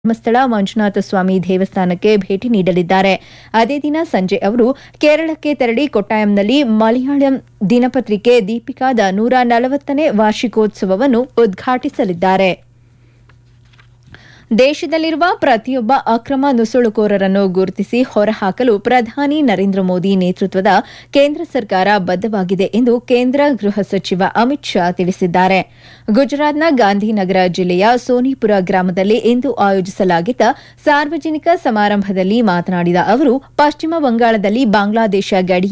ಧರ್ಮಸ್ಥಳ ಮಂಜುನಾಥ ಸ್ವಾಮಿ ದೇವಸ್ಥಾನಕ್ಕೆ ಭೇಟಿ ನೀಡಲಿದ್ದಾರೆ ಅದೇ ದಿನ ಸಂಜೆ ಅವರು ಕೇರಳಕ್ಕೆ ತೆರಳಿ ಕೊಟ್ಟಾಯಂನಲ್ಲಿ ಮಲಯಾಳಂ ದಿನಪತ್ರಿಕೆ ದೀಪಿಕಾದ ನೂರ ನಲವತ್ತನೇ ವಾರ್ಷಿಕೋತ್ಸವವನ್ನು ಉದ್ಘಾಟಿಸಲಿದ್ದಾರೆ ದೇಶದಲ್ಲಿರುವ ಪ್ರತಿಯೊಬ್ಬ ಅಕ್ರಮ ನುಸುಳುಕೋರರನ್ನು ಗುರುತಿಸಿ ಹೊರಹಾಕಲು ಪ್ರಧಾನಿ ನರೇಂದ್ರ ಮೋದಿ ನೇತೃತ್ವದ ಕೇಂದ್ರ ಸರ್ಕಾರ ಬದ್ಧವಾಗಿದೆ ಎಂದು ಕೇಂದ್ರ ಗೃಹ ಸಚಿವ ಅಮಿತ್ ಶಾ ತಿಳಿಸಿದ್ದಾರೆ ಗುಜರಾತ್ನ ಗಾಂಧಿನಗರ ಜಿಲ್ಲೆಯ ಸೋನಿಪುರ ಗ್ರಾಮದಲ್ಲಿ ಇಂದು ಆಯೋಜಿಸಲಾಗಿದ್ದ ಸಾರ್ವಜನಿಕ ಸಮಾರಂಭದಲ್ಲಿ ಮಾತನಾಡಿದ ಅವರು ಪಶ್ಚಿಮ ಬಂಗಾಳದಲ್ಲಿ ಬಾಂಗ್ಲಾದೇಶ ಗಡಿ